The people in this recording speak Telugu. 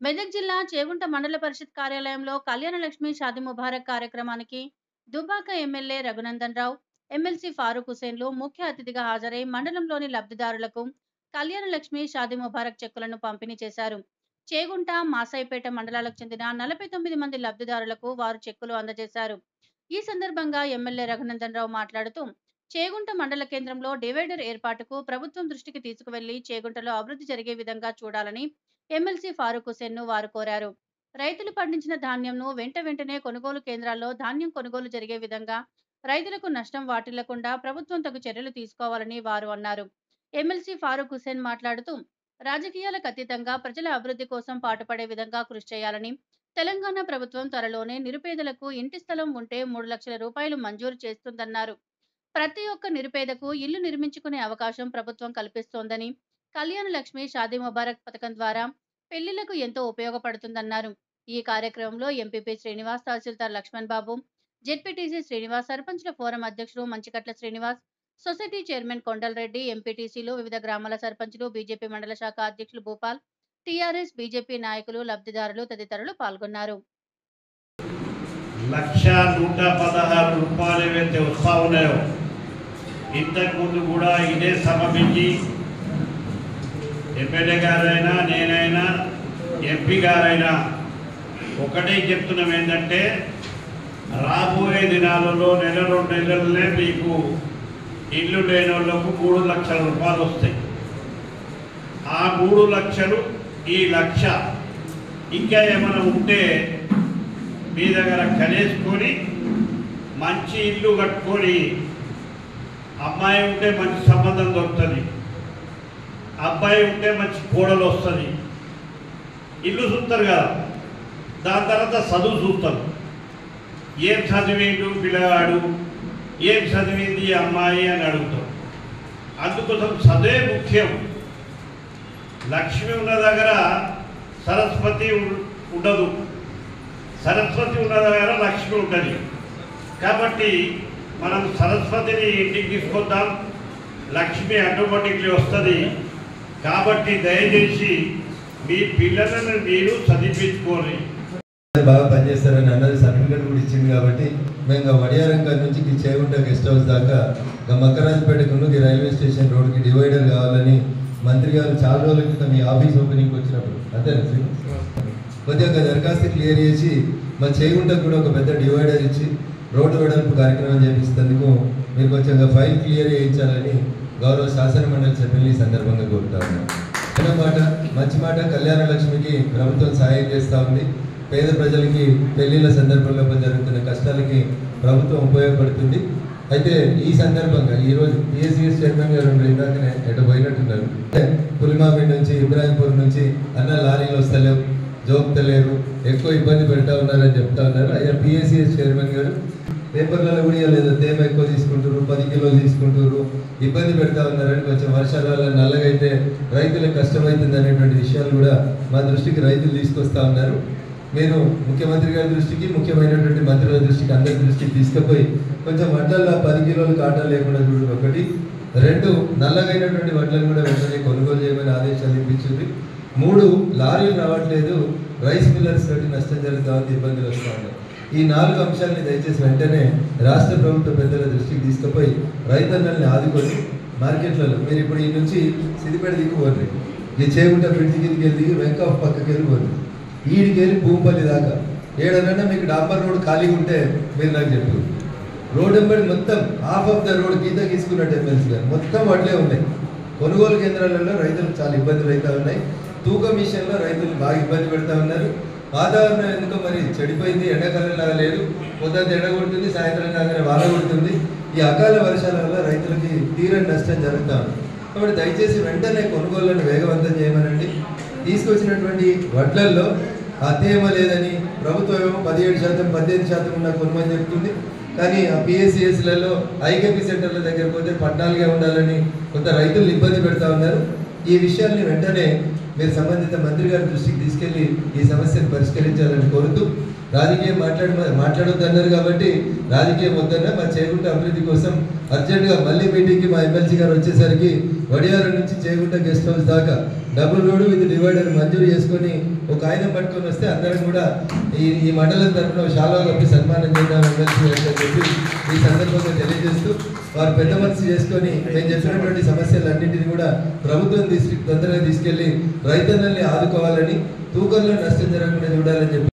మెదక్ జిల్లా చేగుంట మండల పరిషత్ కార్యాలయంలో కళ్యాణ లక్ష్మి షాది ముబారక్ కార్యక్రమానికి దుబ్బాక ఎమ్మెల్యే రఘునందన్ రావు ఎమ్మెల్సీ ఫారూక్ హుసేన్లు ముఖ్య అతిథిగా హాజరై మండలంలోని లబ్ధిదారులకు కళ్యాణ లక్ష్మి షాది ముబారక్ చెక్కులను పంపిణీ చేశారు చేగుంట మాసాయిపేట మండలాలకు చెందిన నలభై తొమ్మిది మంది లబ్ధిదారులకు వారు చెక్కులు అందజేశారు ఈ సందర్భంగా ఎమ్మెల్యే రఘునందన్ రావు మాట్లాడుతూ చేగుంట మండల కేంద్రంలో డివైడర్ ఏర్పాటుకు ప్రభుత్వం దృష్టికి తీసుకువెళ్లి చేగుంటలో అభివృద్ధి జరిగే విధంగా చూడాలని ఎమ్మెల్సీ ఫారూక్ హుసేన్ ను వారు కోరారు రైతులు పండించిన ధాన్యంను వెంట వెంటనే కొనుగోలు కేంద్రాల్లో ధాన్యం కొనుగోలు జరిగే విధంగా రైతులకు నష్టం వాటిల్లకుండా ప్రభుత్వం తగు చర్యలు తీసుకోవాలని వారు అన్నారు ఎమ్మెల్సీ ఫారూక్ హుసేన్ మాట్లాడుతూ రాజకీయాలకు అతీతంగా ప్రజల అభివృద్ధి కోసం పాటుపడే విధంగా కృషి చేయాలని తెలంగాణ ప్రభుత్వం త్వరలోనే నిరుపేదలకు ఇంటి స్థలం ఉంటే మూడు లక్షల రూపాయలు మంజూరు చేస్తుందన్నారు ప్రతి ఒక్క నిరుపేదకు ఇల్లు నిర్మించుకునే అవకాశం ప్రభుత్వం కల్పిస్తోందని కళ్యాణ లక్ష్మి షాదీ ముబారక్ పథకం ద్వారా పెళ్లిళ్లకు ఎంతో ఉపయోగపడుతుందన్నారు ఈ కార్యక్రమంలో ఎంపీపీ శ్రీనివాస్ తహసీల్దార్ లక్ష్మణ్ బాబు జెడ్పీటీసీ శ్రీనివాస్ సర్పంచ్ల ఫోరం అధ్యక్షుడు మంచికట్ల శ్రీనివాస్ సొసైటీ చైర్మన్ కొండలరెడ్డి ఎంపీటీసీలు వివిధ గ్రామాల సర్పంచులు బీజేపీ మండల శాఖ అధ్యక్షులు భూపాల్ టీఆర్ఎస్ బీజేపీ నాయకులు లబ్ధిదారులు తదితరులు పాల్గొన్నారు లక్ష నూట పదహారు రూపాయలు ఏవైతే వస్తూ ఉన్నాయో ఇంతకుముందు కూడా ఇదే సమపించి ఎమ్మెల్యే గారైనా నేనైనా ఎంపీ గారైనా ఒకటే చెప్తున్నాం ఏంటంటే రాబోయే దినాలలో నెల రెండు నెలలనే మీకు ఇల్లు లేని వాళ్ళకు మూడు లక్షల రూపాయలు వస్తాయి ఆ మూడు లక్షలు ఈ లక్ష ఇంకా ఏమైనా ఉంటే మీ దగ్గర కనేసుకొని మంచి ఇల్లు కట్టుకొని అమ్మాయి ఉంటే మంచి సంబంధం దొరుకుతుంది అబ్బాయి ఉంటే మంచి కోడలు వస్తుంది ఇల్లు చూస్తారు కదా దాని తర్వాత చదువు చూస్తారు ఏం చదివిండు పిల్లగాడు ఏం చదివింది ఈ అమ్మాయి అని అడుగుతాం అందుకోసం చదువే ముఖ్యం లక్ష్మి ఉన్న దగ్గర సరస్వతి ఉం- ఉండదు సరస్వతి ఉన్న దగ్గర లక్ష్మి ఉంటుంది కాబట్టి మనం సరస్వతిని ఇంటికి తీసుకొద్దాం లక్ష్మి ఆటోమేటిక్లీ వస్తుంది కాబట్టి దయచేసి మీ పిల్లలను మీరు చదివించుకోండి బాగా పనిచేస్తారని అన్నది సర్టిఫికేట్ కూడా ఇచ్చింది కాబట్టి మేము ఇంకా వడియారం గారి నుంచి ఈ చేగుంట గెస్ట్ హౌస్ దాకా ఇంకా మక్కరాజపేటకు ఈ రైల్వే స్టేషన్ రోడ్కి డివైడర్ కావాలని మంత్రి గారు చాలా రోజుల క్రితం మీ ఆఫీస్ ఓపెనింగ్ వచ్చినప్పుడు అంతేనా శ్రీ? కొద్దిగా ఒక దరఖాస్తు క్లియర్ చేసి మా చేగుంటకు కూడా ఒక పెద్ద డివైడర్ ఇచ్చి రోడ్డు వెడల్పు కార్యక్రమం చేపిస్తేందుకు మీరు కొంచెం ఇంకా ఫైల్ క్లియర్ చేయించాలని గౌరవ శాసన మండలి సభ్యులు ఈ సందర్భంగా కోరుతా ఉన్నాం చిన్న మాట మంచి మాట కళ్యాణ లక్ష్మికి ప్రభుత్వం సాయం చేస్తూ ఉంది పేద ప్రజలకి పెళ్లిళ్ళ సందర్భంలో జరుగుతున్న కష్టాలకి ప్రభుత్వం ఉపయోగపడుతుంది అయితే ఈ సందర్భంగా ఈ రోజు పిఎస్సిఎస్ చైర్మన్ గారు ఉన్నారు, ఇందాకనే ఎటు పోయినట్టున్నారు పులిమామి నుంచి ఇబ్రాహింపూర్ నుంచి అన్న లారీలు వస్తలేవు జోపుతలేరు ఎక్కువ ఇబ్బంది పెడతా ఉన్నారని చెప్తా ఉన్నారు అయ్యా పిఎస్సిఎస్ చైర్మన్ గారు పేపర్లలో కూడా లేదా తేమ ఎక్కువ తీసుకుంటారు పది కిలోలు తీసుకుంటారు ఇబ్బంది పెడతా ఉన్నారని కొంచెం వర్షాల వల్ల నల్లగైతే రైతులకు కష్టమవుతుంది అనేటువంటి విషయాలు కూడా మా దృష్టికి రైతులు తీసుకొస్తా ఉన్నారు మీరు ముఖ్యమంత్రి గారి దృష్టికి ముఖ్యమైనటువంటి మంత్రుల దృష్టికి అందరి దృష్టికి తీసుకుపోయి కొంచెం వడ్లల్లో పది కిలోలు కాటాలు లేకుండా చూడండి ఒకటి రెండు నల్లగైనటువంటి వడ్లను కూడా వెంటనే కొనుగోలు చేయమని ఆదేశాలు ఇప్పించింది మూడు లారీలు రావట్లేదు రైస్ మిల్లర్స్ తోటి నష్టం జరుగుతా ఉంది ఇబ్బందులు వస్తూ ఉన్నాయి ఈ నాలుగు అంశాలని దయచేసి వెంటనే రాష్ట్ర ప్రభుత్వ పెద్దల దృష్టికి తీసుకుపోయి రైతన్నల్ని ఆదుకొని మార్కెట్లలో మీరు ఇప్పుడు ఈ నుంచి సిద్దిపేట దిగిపోర్రి ఈ చేగుంట బ్రిడ్జి కిందకి వెళ్ళి వెంక పక్కకి వెళ్ళి పోర్రి ఈడికి వెళ్ళి భూంపల్లి దాకా ఏడనన్నా మీకు డాంబర్ రోడ్ ఖాళీగా ఉంటే మీరు నాకు చెప్పు రోడ్ వెంబడి మొత్తం హాఫ్ ఆఫ్ ద రోడ్ గీత గీసుకున్నట్టు ఎమ్మెల్సీ గారు మొత్తం వడ్లే ఉన్నాయి కొనుగోలు కేంద్రాలలో రైతులకు చాలా ఇబ్బందులు అవుతా ఉన్నాయి తూకం విషయంలో రైతులు బాగా ఇబ్బంది పెడతా ఉన్నారు వాతావరణం ఎందుకో మరి చెడిపోయింది ఎండాకాలం లాగా లేదు పొద్దున్న ఎండ కొడుతుంది సాయంత్రం కాగానే వాన కొడుతుంది ఈ అకాల వర్షాల వల్ల రైతులకి తీరని నష్టం జరుగుతా ఉంది కాబట్టి దయచేసి వెంటనే కొనుగోళ్లను వేగవంతం చేయమనండి తీసుకొచ్చినటువంటి వడ్లల్లో ఆ తేమ లేదని ప్రభుత్వం ఏమో పదిహేడు శాతం పద్దెనిమిది శాతం ఉన్న కొనుమని చెప్తుంది కానీ ఆ పిఎస్సిఎస్లలో ఐకేపీ సెంటర్ల దగ్గర పోతే పద్నాలుగే ఉండాలని కొంత రైతులు ఇబ్బంది పెడతా ఉన్నారు ఈ విషయాల్ని వెంటనే మీరు సంబంధిత మంత్రి గారి దృష్టికి తీసుకెళ్లి ఈ సమస్యను పరిష్కరించాలని కోరుతూ రాజకీయం మాట్లాడ మాట్లాడొద్దు అన్నారు కాబట్టి రాజకీయం వద్దన్న మా చేగుంట అభివృద్ధి కోసం అర్జెంటుగా మళ్ళీ మీటింగ్కి మా ఎమ్మెల్సీ గారు వచ్చేసరికి వడియారు నుంచి చేగుంట గెస్ట్ హౌస్ దాకా డబుల్ రోడ్డు విత్ డివైడర్ మంజూరు చేసుకొని ఒక ఆయన పట్టుకొని వస్తే అందరం కూడా ఈ ఈ మండలం తరఫున శాలో కప్పి సన్మానం చేద్దాం ఎమ్మెల్సీ గారికి అని చెప్పి ఈ సందర్భంగా తెలియజేస్తూ వారు పెద్ద మనసు చేసుకొని మేము చెప్పినటువంటి సమస్యలన్నింటినీ కూడా ప్రభుత్వం తీసుకు తొందరగా తీసుకెళ్లి రైతన్నల్ని ఆదుకోవాలని తూకంలో నష్టం జరగకుండా చూడాలని చెప్పి